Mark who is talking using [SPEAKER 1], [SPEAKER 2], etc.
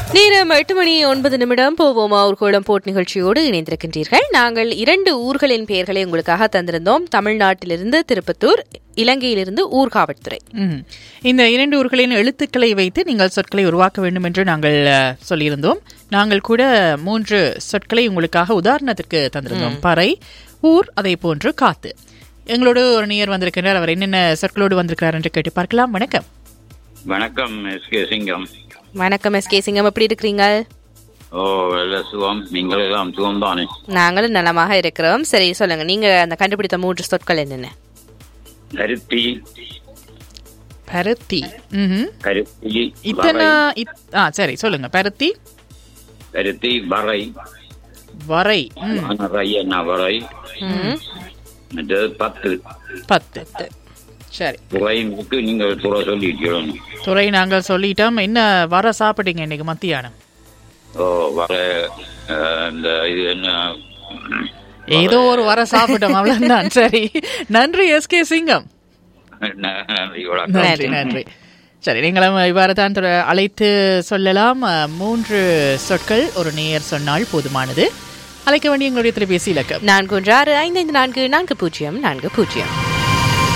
[SPEAKER 1] நேரம் எட்டு மணி ஒன்பது நிமிடம் போவோமா ஊர்கோளம் போட் நிகழ்ச்சியோடு இணைந்திருக்கின்றீர்கள் நாங்கள் இரண்டு ஊர்களின் பெயர்களை உங்களுக்காக தந்திருந்தோம் தமிழ்நாட்டிலிருந்து திருப்பத்தூர் இலங்கையிலிருந்து ஊர்காவல்துறை
[SPEAKER 2] ம். இந்த இரண்டு ஊர்களின் எழுத்துக்களை வைத்து நீங்கள் சொற்களை உருவாக்க வேண்டும் என்று நாங்கள் அஹ், சொல்லியிருந்தோம் நாங்கள் கூட மூன்று சொற்களை உங்களுக்காக உதாரணத்துக்கு தந்திருந்தோம் பறை ஊர் அதே போன்று காத்து எங்களோடு ஒரு நேயர் வந்திருக்கிறார் அவர் என்னென்ன சொற்களோடு வந்திருக்கிறார் என்று கேட்டு பார்க்கலாம் வணக்கம்
[SPEAKER 3] வணக்கம் எஸ் கே சிங்கம்
[SPEAKER 1] வணக்கம் எஸ் கே சிங்கம் எப்படி இருக்கிறீங்க
[SPEAKER 3] ஓ நல்ல சுகம் நீங்கள் எல்லாம் சுகம் தானே
[SPEAKER 1] நாங்களும் நலமாக இருக்கிறோம் சரி சொல்லுங்க நீங்க அந்த கண்டுபிடித்த மூன்று சொற்கள் என்னென்ன
[SPEAKER 3] கருத்தி
[SPEAKER 2] பருத்தி ம்ஹும்.
[SPEAKER 3] கருத்தி
[SPEAKER 2] இத்தனை
[SPEAKER 3] வரை,
[SPEAKER 2] இத்- ஆ சரி சொல்லுங்க பருத்தி
[SPEAKER 3] கருத்தி வரை
[SPEAKER 2] வரை ம்,
[SPEAKER 3] வரை என்ன வரை மற்றது பத்து
[SPEAKER 2] பத்து சரி
[SPEAKER 3] துறைமுக்கு நீங்கள் துறை சொல்லிட்டீங்க
[SPEAKER 2] துறை நாங்கள் சொல்லிட்டோம் என்ன வர சாப்பிட்டீங்க இன்னைக்கு மத்தியானம்
[SPEAKER 3] ஓ வர அஹ், இந்த இது என்ன
[SPEAKER 2] ஏதோ ஒரு வர சாப்பிட்டோம் அவ்வளவுதான் சரி நன்றி எஸ் கே சிங்கம்
[SPEAKER 3] நன்றி, வணக்கம்.
[SPEAKER 2] நன்றி நன்றி சரி நீங்களும் இவ்வாறு தான் தொட- அழைத்து சொல்லலாம் அஹ், மூன்று சொற்கள் ஒரு நேயர் சொன்னால் போதுமானது அழைக்க வேண்டிய எங்களுடைய தொலைபேசி இலக்கம்
[SPEAKER 1] நான்கு ஒன்று ஆறு ஐந்து ஐந்து நான்கு நான்கு பூஜ்ஜியம் நான்கு பூஜ்ஜியம்